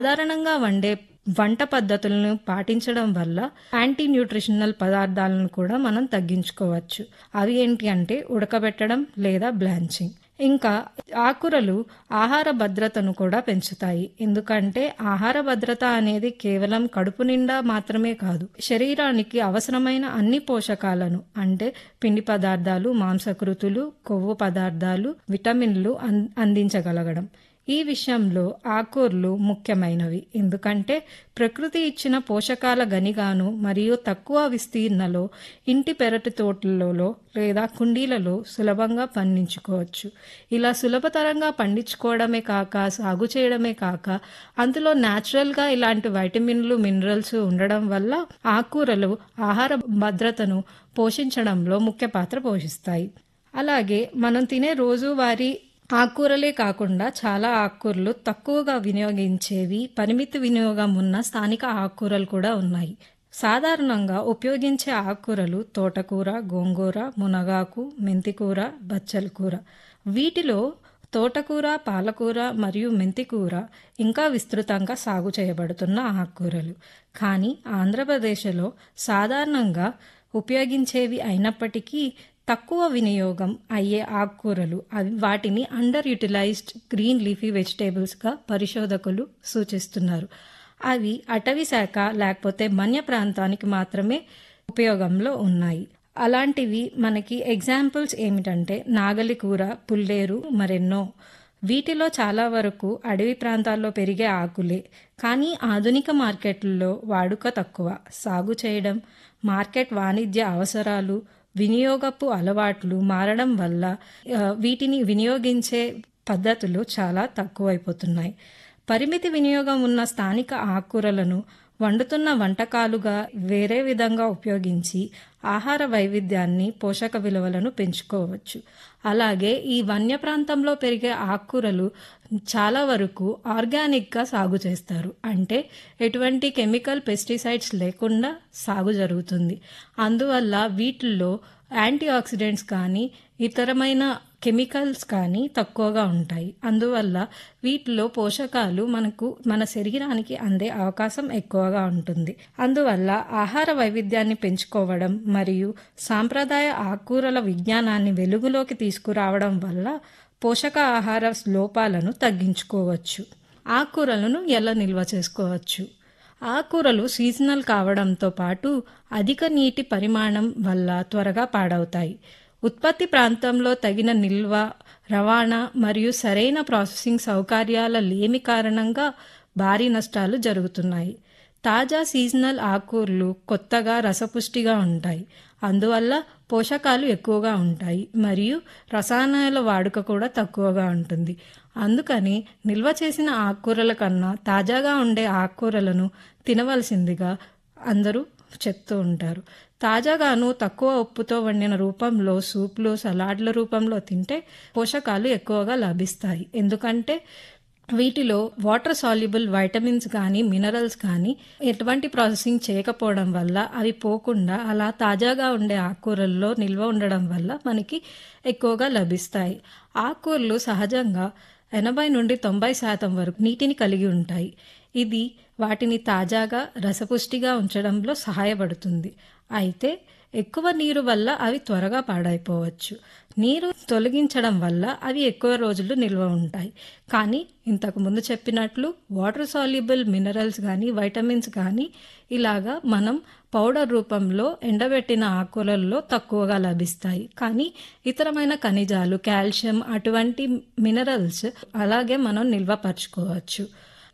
సాధారణంగా వండే వంట పద్ధతులను పాటించడం వల్ల యాంటీ న్యూట్రిషనల్ పదార్థాలను కూడా మనం తగ్గించుకోవచ్చు అవి ఏంటి అంటే ఉడకబెట్టడం లేదా బ్లాంచింగ్ ఇంకా ఆకురలు ఆహార భద్రతను కూడా పెంచుతాయి ఎందుకంటే ఆహార భద్రత అనేది కేవలం కడుపు నిండా మాత్రమే కాదు శరీరానికి అవసరమైన అన్ని పోషకాలను అంటే పిండి పదార్థాలు మాంసకృతులు కొవ్వు పదార్థాలు విటమిన్లు అం- అందించగలగడం ఈ విషయంలో ఆకూరలు ముఖ్యమైనవి ఎందుకంటే ప్రకృతి ఇచ్చిన పోషకాల గనిగాను మరియు తక్కువ విస్తీర్ణలో ఇంటి పెరటి తోటలలో లేదా కుండీలలో సులభంగా పండించుకోవచ్చు ఇలా సులభతరంగా పండించుకోవడమే కాక సాగు చేయడమే కాక అందులో న్యాచురల్గా ఇలాంటి వైటమిన్లు మినరల్స్ ఉండడం వల్ల ఆకుకూరలు ఆహార భద్రతను పోషించడంలో ముఖ్య పాత్ర పోషిస్తాయి అలాగే మనం తినే రోజువారీ ఆకుకూరలే కాకుండా చాలా ఆకుకూరలు తక్కువగా వినియోగించేవి పరిమితి వినియోగం ఉన్న స్థానిక ఆకుకూరలు కూడా ఉన్నాయి సాధారణంగా ఉపయోగించే ఆకుకూరలు తోటకూర గోంగూర మునగాకు మెంతికూర బచ్చల కూర వీటిలో తోటకూర పాలకూర మరియు మెంతికూర ఇంకా విస్తృతంగా సాగు చేయబడుతున్న ఆకుకూరలు కానీ ఆంధ్రప్రదేశ్లో సాధారణంగా ఉపయోగించేవి అయినప్పటికీ తక్కువ వినియోగం అయ్యే ఆకుకూరలు అవి వాటిని అండర్ యూటిలైజ్డ్ గ్రీన్ లీఫీ వెజిటేబుల్స్గా పరిశోధకులు సూచిస్తున్నారు అవి అటవీ శాఖ లేకపోతే మన్య ప్రాంతానికి మాత్రమే ఉపయోగంలో ఉన్నాయి అలాంటివి మనకి ఎగ్జాంపుల్స్ ఏమిటంటే నాగలి కూర పుల్లేరు మరెన్నో వీటిలో చాలా వరకు అడవి ప్రాంతాల్లో పెరిగే ఆకులే కానీ ఆధునిక మార్కెట్లలో వాడుక తక్కువ సాగు చేయడం మార్కెట్ వాణిజ్య అవసరాలు వినియోగపు అలవాట్లు మారడం వల్ల ఆ, వీటిని వినియోగించే పద్ధతులు చాలా తక్కువైపోతున్నాయి పరిమితి వినియోగం ఉన్న స్థానిక ఆకుకూరలను వండుతున్న వంటకాలుగా వేరే విధంగా ఉపయోగించి ఆహార వైవిధ్యాన్ని పోషక విలువలను పెంచుకోవచ్చు అలాగే ఈ వన్య ప్రాంతంలో పెరిగే ఆకుకూరలు చాలా వరకు ఆర్గానిక్గా సాగు చేస్తారు అంటే ఎటువంటి కెమికల్ పెస్టిసైడ్స్ లేకుండా సాగు జరుగుతుంది అందువల్ల వీటిల్లో యాంటీ ఆక్సిడెంట్స్ కానీ ఇతరమైన కెమికల్స్ కానీ తక్కువగా ఉంటాయి అందువల్ల వీటిలో పోషకాలు మనకు మన శరీరానికి అందే అవకాశం ఎక్కువగా ఉంటుంది అందువల్ల ఆహార వైవిధ్యాన్ని పెంచుకోవడం మరియు సాంప్రదాయ ఆకుకూరల విజ్ఞానాన్ని వెలుగులోకి తీసుకురావడం వల్ల పోషక ఆహార లోపాలను తగ్గించుకోవచ్చు ఆకుకూరలను ఎలా నిల్వ చేసుకోవచ్చు ఆకుకూరలు సీజనల్ కావడంతో పాటు అధిక నీటి పరిమాణం వల్ల త్వరగా పాడవుతాయి ఉత్పత్తి ప్రాంతంలో తగిన నిల్వ రవాణా మరియు సరైన ప్రాసెసింగ్ సౌకర్యాల లేమి కారణంగా భారీ నష్టాలు జరుగుతున్నాయి తాజా సీజనల్ ఆకుకూరలు కొత్తగా రసపుష్టిగా ఉంటాయి అందువల్ల పోషకాలు ఎక్కువగా ఉంటాయి మరియు రసాయనాల వాడుక కూడా తక్కువగా ఉంటుంది అందుకని నిల్వ చేసిన ఆకుకూరల కన్నా తాజాగా ఉండే ఆకుకూరలను తినవలసిందిగా అందరూ చెప్తూ ఉంటారు తాజాగాను తక్కువ ఉప్పుతో వండిన రూపంలో సూప్లు సలాడ్ల రూపంలో తింటే పోషకాలు ఎక్కువగా లభిస్తాయి ఎందుకంటే వీటిలో వాటర్ సాల్యుబుల్ వైటమిన్స్ కానీ మినరల్స్ కానీ ఎటువంటి ప్రాసెసింగ్ చేయకపోవడం వల్ల అవి పోకుండా అలా తాజాగా ఉండే ఆకుకూరల్లో నిల్వ ఉండడం వల్ల మనకి ఎక్కువగా లభిస్తాయి ఆకుకూరలు సహజంగా ఎనభై నుండి తొంభై శాతం వరకు నీటిని కలిగి ఉంటాయి ఇది వాటిని తాజాగా రసపుష్టిగా ఉంచడంలో సహాయపడుతుంది అయితే ఎక్కువ నీరు వల్ల అవి త్వరగా పాడైపోవచ్చు నీరు తొలగించడం వల్ల అవి ఎక్కువ రోజులు నిల్వ ఉంటాయి కానీ ఇంతకు ముందు చెప్పినట్లు వాటర్ సాల్యుబుల్ మినరల్స్ కానీ వైటమిన్స్ కానీ ఇలాగా మనం పౌడర్ రూపంలో ఎండబెట్టిన ఆకుకూరల్లో తక్కువగా లభిస్తాయి కానీ ఇతరమైన ఖనిజాలు కాల్షియం అటువంటి మినరల్స్ అలాగే మనం నిల్వపరచుకోవచ్చు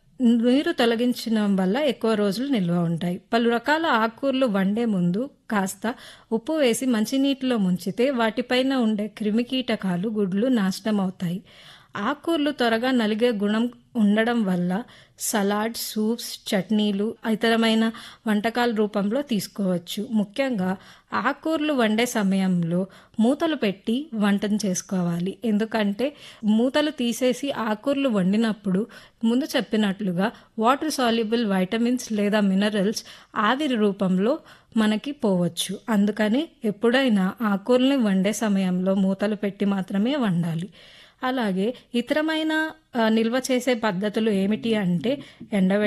నీరు తొలగించడం వల్ల ఎక్కువ రోజులు నిల్వ ఉంటాయి పలు రకాల ఆకుకూరలు వండే ముందు కాస్త ఉప్పు వేసి మంచినీటిలో ముంచితే వాటిపైన ఉండే క్రిమికీటకాలు గుడ్లు నాశనం అవుతాయి ఆకుకూరలు త్వరగా నలిగే గుణం ఉండడం వల్ల సలాడ్ సూప్స్ చట్నీలు ఇతరమైన వంటకాల రూపంలో తీసుకోవచ్చు ముఖ్యంగా ఆకుకూరలు వండే సమయంలో మూతలు పెట్టి వంటను చేసుకోవాలి ఎందుకంటే మూతలు తీసేసి ఆకుకూరలు వండినప్పుడు ముందు చెప్పినట్లుగా వాటర్ సాల్యుబుల్ వైటమిన్స్ లేదా మినరల్స్ ఆవిరి రూపంలో మనకి పోవచ్చు అందుకని ఎప్పుడైనా ఆకుకూరల్ని వండే సమయంలో మూతలు పెట్టి మాత్రమే వండాలి అలాగే ఇతరమైన ఆ, నిల్వ చేసే పద్ధతులు ఏమిటి అంటే ఎండబెట్టడం